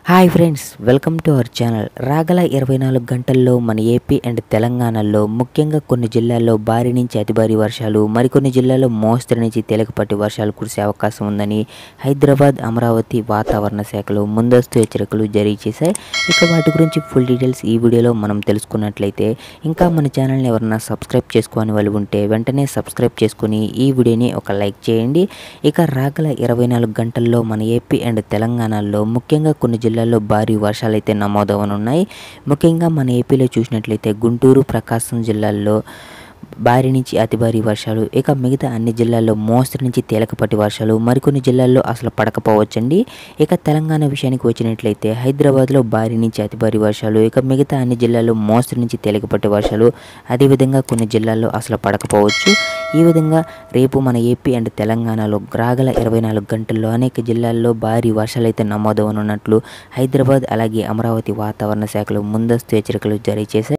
hi friends welcome to our channel రాగల ఇరవై నాలుగు గంటల్లో మన ఏపీ అండ్ తెలంగాణలో ముఖ్యంగా కొన్ని జిల్లాల్లో భారీ నుంచి అతి భారీ వర్షాలు మరికొన్ని జిల్లాల్లో మోస్తరు నుంచి తేలికపాటి వర్షాలు కురిసే అవకాశం ఉందని హైదరాబాద్ అమరావతి వాతావరణ శాఖలు ముందస్తు హెచ్చరికలు జారీ చేశాయి ఇక వాటి గురించి ఫుల్ డీటెయిల్స్ ఈ వీడియోలో మనం తెలుసుకున్నట్లయితే ఇంకా మన ఛానల్ని ఎవరన్నా సబ్స్క్రైబ్ చేసుకోని వాళ్ళు ఉంటే వెంటనే సబ్స్క్రైబ్ చేసుకుని ఈ వీడియోని ఒక లైక్ చేయండి ఇక రాగల ఇరవై నాలుగు గంటల్లో మన ఏపీ అండ్ తెలంగాణలో ముఖ్యంగా కొన్ని జిల్లాల్లో భారీ వర్షాలు అయితే నమోదవనున్నాయి ముఖ్యంగా మన ఏపీలో చూసినట్లయితే గుంటూరు ప్రకాశం జిల్లాల్లో భారీ నుంచి అతి భారీ వర్షాలు ఇక మిగతా అన్ని జిల్లాల్లో మోస్తరు నుంచి తేలికపాటి వర్షాలు మరికొన్ని జిల్లాల్లో అసలు పడకపోవచ్చండి ఇక తెలంగాణ విషయానికి వచ్చినట్లయితే హైదరాబాద్లో భారీ నుంచి అతి భారీ వర్షాలు ఇక మిగతా అన్ని జిల్లాల్లో మోస్తరు నుంచి తేలికపాటి వర్షాలు అదేవిధంగా కొన్ని జిల్లాల్లో అసలు పడకపోవచ్చు ఈ విధంగా రేపు మన ఏపీ అండ్ తెలంగాణలో రాగల ఇరవై నాలుగు గంటల్లో అనేక జిల్లాల్లో భారీ వర్షాలు అయితే నమోదవనున్నట్లు హైదరాబాద్ అలాగే అమరావతి వాతావరణ శాఖలు ముందస్తు హెచ్చరికలు జారీ చేశాయి